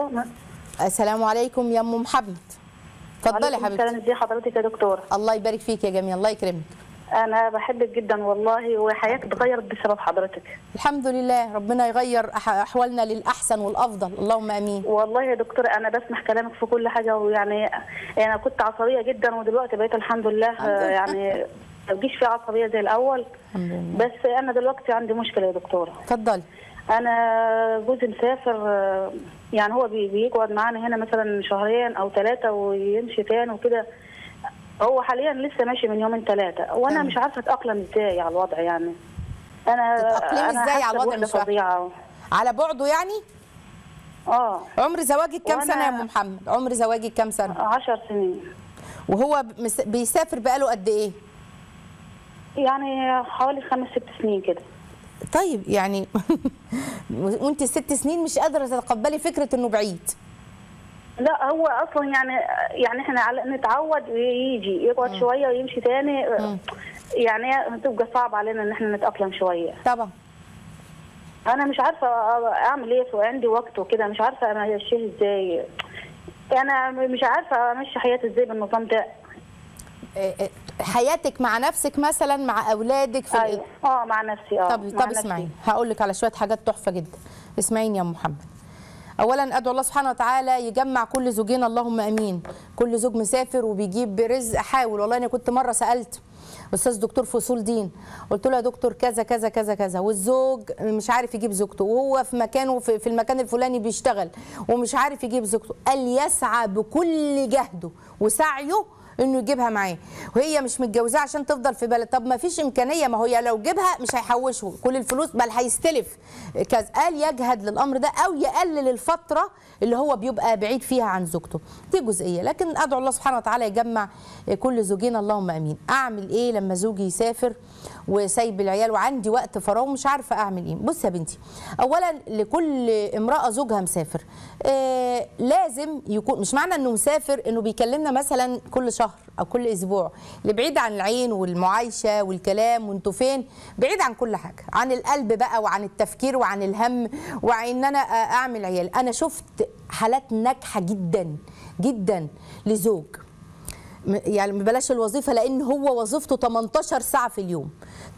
الو السلام عليكم يا ام محمد اتفضلي يا وعليكم السلام حبيبتي ازي حضرتك يا دكتوره الله يبارك فيك يا جميل الله يكرمك انا بحبك جدا والله وحياتي اتغيرت بسبب حضرتك الحمد لله ربنا يغير أح- احوالنا للاحسن والافضل اللهم امين والله يا دكتوره انا بسمع كلامك في كل حاجه ويعني انا كنت عصبيه جدا ودلوقتي بقيت الحمد لله آه، يعني ما بجيش في عصبيه زي الاول الحمد لله بس انا دلوقتي عندي مشكله يا دكتوره اتفضلي انا جوزي مسافر آه، يعني هو بي- بيقعد معانا هنا مثلا شهرين او ثلاثه ويمشي تاني وكده هو حاليا لسه ماشي من يومين ثلاثه وانا تمام. مش عارفه اتاقلم ازاي على الوضع يعني انا تتأقلمي انا إزاي على حاسة الوضع بوحدة مش فاهمة. فظيعه على بعده يعني اه عمر زواجك كام وأنا- سنه يا ام محمد عمر زواجك كام سنه 10 سنين وهو مس- بيسافر بقاله قد ايه يعني حوالي خمس ست سنين كده طيب يعني وانت ست سنين مش قادره تتقبلي فكره انه بعيد لا هو اصلا يعني يعني احنا على نتعود ويجي يقعد شويه ويمشي تاني يعني هتبقى صعب علينا ان احنا نتاقلم شويه طبعا انا مش عارفه اعمل ايه وعندي وقت وكده مش عارفه امشيه ازاي انا مش عارفه امشي حياتي ازاي بالنظام ده إيه إيه، حياتك مع نفسك مثلا مع اولادك في ايوه اه مع نفسي اه طب مع طب نفسي. اسمعيني هقول لك على شويه حاجات تحفه جدا اسمعيني يا ام محمد اولا ادعو الله سبحانه وتعالى يجمع كل زوجين اللهم امين كل زوج مسافر وبيجيب رزق حاول والله انا كنت مره سالت استاذ دكتور فصول دين قلت له يا دكتور كذا كذا كذا كذا والزوج مش عارف يجيب زوجته وهو في مكانه في, في المكان الفلاني بيشتغل ومش عارف يجيب زوجته قال يسعى بكل جهده وسعيه انه يجيبها معاه وهي مش متجوزاه عشان تفضل في بلد طب ما فيش امكانيه ما هي لو جيبها مش هيحوشه كل الفلوس بل هيستلف كذا قال يجهد للامر ده او يقلل الفتره اللي هو بيبقى بعيد فيها عن زوجته دي جزئيه لكن ادعو الله سبحانه وتعالى يجمع كل زوجين اللهم امين اعمل ايه لما زوجي يسافر وسايب العيال وعندي وقت فراغ ومش عارفه اعمل ايه بص يا بنتي اولا لكل امراه زوجها مسافر آه لازم يكون مش معنى انه مسافر انه بيكلمنا مثلا كل شهر او كل اسبوع اللي بعيد عن العين والمعايشه والكلام وانتوا فين بعيد عن كل حاجه عن القلب بقى وعن التفكير وعن الهم وعن ان انا آه، اعمل عيال انا شفت حالات ناجحه جدا جدا لزوج م- يعني بلاش الوظيفه لان هو وظيفته 18 ساعه في اليوم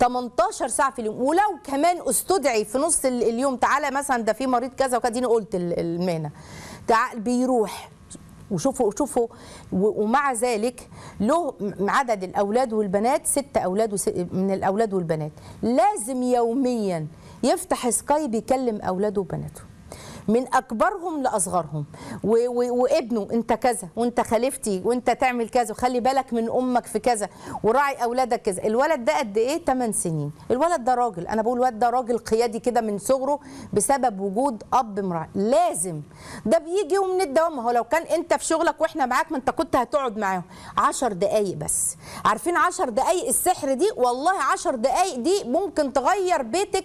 18 ساعه في اليوم ولو كمان استدعي في نص ال- اليوم تعالى مثلا ده في مريض كذا وكذا دي قلت ال- المهنه تعال بيروح وشوفوا شوفوا و- ومع ذلك له م- عدد الاولاد والبنات ست اولاد وس- من الاولاد والبنات لازم يوميا يفتح سكايب يكلم اولاده وبناته من اكبرهم لاصغرهم و- و- وابنه انت كذا وانت خليفتي وانت تعمل كذا وخلي بالك من امك في كذا وراعي اولادك كذا الولد ده قد ايه 8 سنين الولد ده راجل انا بقول الولد ده راجل قيادي كده من صغره بسبب وجود اب مراعي لازم ده بيجي ومن الدوام ما هو لو كان انت في شغلك واحنا معاك ما انت كنت هتقعد معاهم 10 دقايق بس عارفين 10 دقايق السحر دي والله 10 دقايق دي ممكن تغير بيتك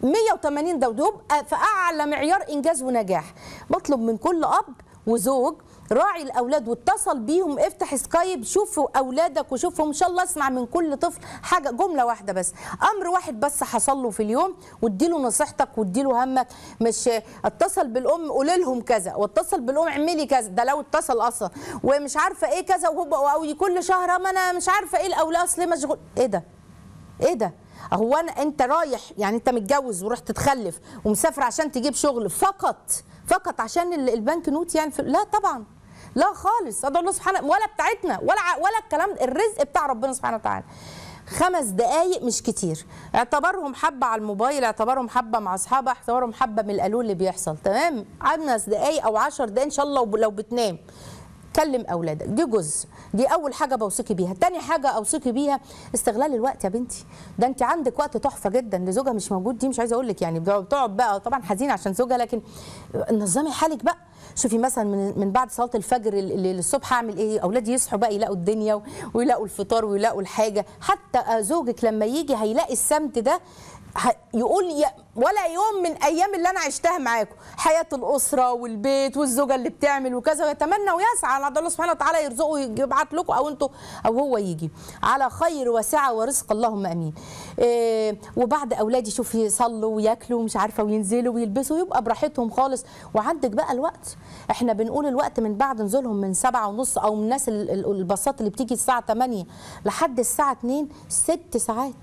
180 درجه يبقى في اعلى معيار انجاز ونجاح بطلب من كل اب وزوج راعي الاولاد واتصل بيهم افتح سكايب شوفوا اولادك وشوفهم ان شاء الله اسمع من كل طفل حاجه جمله واحده بس امر واحد بس حصل له في اليوم واديله نصيحتك واديله همك مش اتصل بالام قولي لهم كذا واتصل بالام اعملي كذا ده لو اتصل اصلا ومش عارفه ايه كذا وهو او كل شهر ما انا مش عارفه ايه الاولاد اصل مشغول ايه ده ايه ده هو انا انت رايح يعني انت متجوز ورحت تخلف ومسافر عشان تجيب شغل فقط فقط عشان ال- البنك نوت يعني في لا طبعا لا خالص ادعو الله سبحانه ولا بتاعتنا ولا ع- ولا الكلام الرزق بتاع ربنا سبحانه وتعالى خمس دقايق مش كتير اعتبرهم حبه على الموبايل اعتبرهم حبه مع اصحابها اعتبرهم حبه من القالوا اللي بيحصل تمام خمس دقايق او عشر دقايق ان شاء الله وب- لو بتنام كلم اولادك دي جزء دي اول حاجه بوصيكي بيها تاني حاجه اوصيكي بيها استغلال الوقت يا بنتي ده انت عندك وقت تحفه جدا لزوجها مش موجود دي مش عايزه اقول لك يعني بتقعد بقى طبعا حزينه عشان زوجها لكن نظمي حالك بقى شوفي مثلا من من بعد صلاه الفجر ال- ال- الصبح اعمل ايه اولادي يصحوا بقى يلاقوا الدنيا و- ويلاقوا الفطار ويلاقوا الحاجه حتى زوجك لما يجي هيلاقي السمت ده ه- يقول يا ولا يوم من ايام اللي انا عشتها معاكم حياه الاسره والبيت والزوجه اللي بتعمل وكذا ويتمنى ويسعى على الله سبحانه وتعالى يرزقه يبعت لكم او انتوا او هو يجي على خير وسعه ورزق اللهم امين إيه وبعد اولادي شوف يصلوا وياكلوا ومش عارفه وينزلوا ويلبسوا يبقى براحتهم خالص وعندك بقى الوقت احنا بنقول الوقت من بعد نزولهم من سبعة ونص او من الناس ال- ال- الباصات اللي بتيجي الساعه 8 لحد الساعه 2 ست ساعات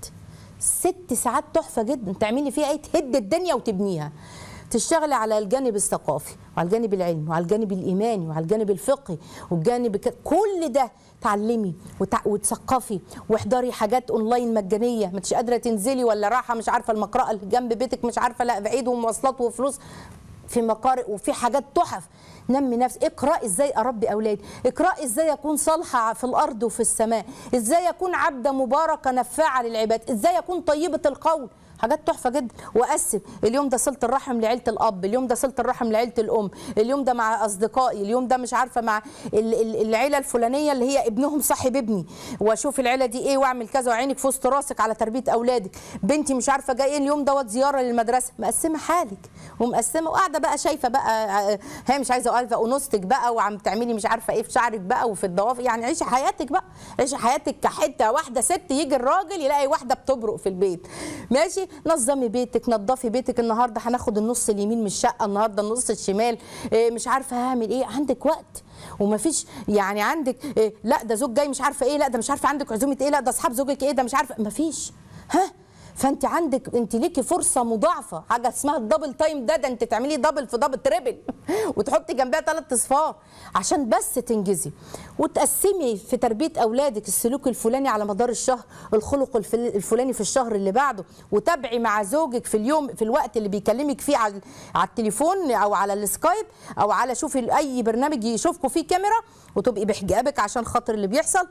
ست ساعات تحفه جدا تعملي فيها ايه تهد الدنيا وتبنيها تشتغلي على الجانب الثقافي وعلى الجانب العلمي وعلى الجانب الايماني وعلى الجانب الفقهي والجانب ك- كل ده تعلمي وتع... وتثقفي واحضري حاجات اونلاين مجانيه ما انتش قادره تنزلي ولا رايحه مش عارفه المقرأه اللي جنب بيتك مش عارفه لا بعيد ومواصلات وفلوس في مقارئ وفي حاجات تحف نمي نفسك اقرأ ازاي اربي اولادي اقرأ ازاي اكون صالحه في الارض وفي السماء ازاي اكون عبده مباركه نفاعه للعباد ازاي اكون طيبه القول حاجات تحفه جدا واقسم اليوم ده صله الرحم لعيله الاب اليوم ده صله الرحم لعيله الام اليوم ده مع اصدقائي اليوم ده مش عارفه مع ال- ال- العيله الفلانيه اللي هي ابنهم صاحب ابني واشوف العيله دي ايه واعمل كذا وعينك في وسط راسك على تربيه اولادك بنتي مش عارفه جايه اليوم دوت زياره للمدرسه مقسمه حالك ومقسمه وقاعده بقى شايفه بقى آه، هي مش عايزه عارفه انوثتك بقى وعم تعملي مش عارفه ايه في شعرك بقى وفي الضوافر يعني عيشي حياتك بقى عيشي حياتك كحته واحده ست يجي الراجل يلاقي واحده بتبرق في البيت ماشي نظمي بيتك نظفي بيتك النهارده هناخد النص اليمين من الشقه النهارده النص الشمال إيه مش عارفه هعمل ايه عندك وقت ومفيش يعني عندك إيه لا ده زوج جاي مش عارفه ايه لا ده مش عارفه عندك عزومه ايه لا ده اصحاب زوجك ايه ده مش عارفه مفيش ها فانت عندك انت ليكي فرصه مضاعفه حاجه اسمها الدبل تايم ده ده انت تعملي دبل في دبل تريبل وتحطي جنبها ثلاث اصفار عشان بس تنجزي وتقسمي في تربيه اولادك السلوك الفلاني على مدار الشهر الخلق الفل- الفلاني في الشهر اللي بعده وتابعي مع زوجك في اليوم في الوقت اللي بيكلمك فيه على على التليفون او على السكايب او على شوفي اي برنامج يشوفكوا فيه كاميرا وتبقي بحجابك عشان خاطر اللي بيحصل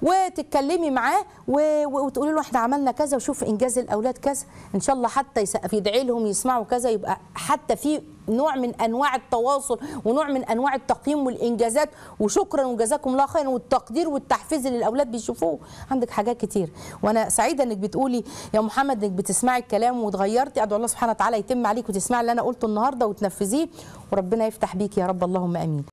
وتتكلمي معاه و- و- وتقولي له احنا عملنا كذا وشوف انجاز الاولاد كذا ان شاء الله حتى يسقف يدعي لهم يسمعوا كذا يبقى حتى في نوع من انواع التواصل ونوع من انواع التقييم والانجازات وشكرا وجزاكم الله خيرا والتقدير والتحفيز اللي الاولاد بيشوفوه عندك حاجات كتير وانا سعيده انك بتقولي يا محمد انك بتسمعي الكلام واتغيرتي ادعو الله سبحانه وتعالى يتم عليك وتسمعي اللي انا قلته النهارده وتنفذيه وربنا يفتح بيك يا رب اللهم امين